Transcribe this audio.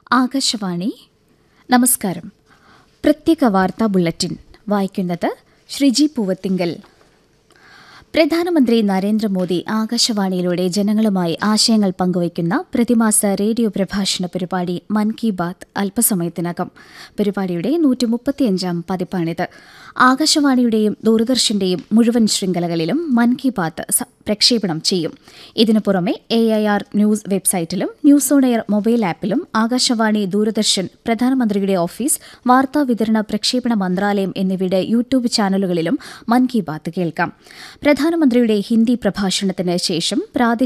ആകാശവാണി നമസ്കാരം പ്രത്യേക വാർത്താ ബുള്ളറ്റിൻ വായിക്കുന്നത് ശ്രീജി പൂവത്തിങ്കൽ പ്രധാനമന്ത്രി നരേന്ദ്രമോദി ആകാശവാണിയിലൂടെ ജനങ്ങളുമായി ആശയങ്ങൾ പങ്കുവയ്ക്കുന്ന പ്രതിമാസ റേഡിയോ പ്രഭാഷണ പരിപാടി മൻ കി ബാത്ത് അല്പസമയത്തിനകം പരിപാടിയുടെ നൂറ്റി മുപ്പത്തിയഞ്ചാം പതിപ്പാണിത് ആകാശവാണിയുടെയും ദൂരദർശന്റെയും മുഴുവൻ ശൃംഖലകളിലും മൻ കി ബാത്ത് സ- പ്രക്ഷേപണം ചെയ്യും ഇതിനു പുറമെ എ ഐ ആർ ന്യൂസ് വെബ്സൈറ്റിലും ന്യൂസ് ഓൺ എയർ മൊബൈൽ ആപ്പിലും ആകാശവാണി ദൂരദർശൻ പ്രധാനമന്ത്രിയുടെ ഓഫീസ് വാർത്താ വിതരണ പ്രക്ഷേപണ മന്ത്രാലയം എന്നിവയുടെ യൂട്യൂബ് ചാനലുകളിലും മൻ കി ബാത്ത് കേൾക്കാം പ്രധാനമന്ത്രിയുടെ ഹിന്ദി പ്രഭാഷണത്തിന് ശേഷം പ്രാദേശിക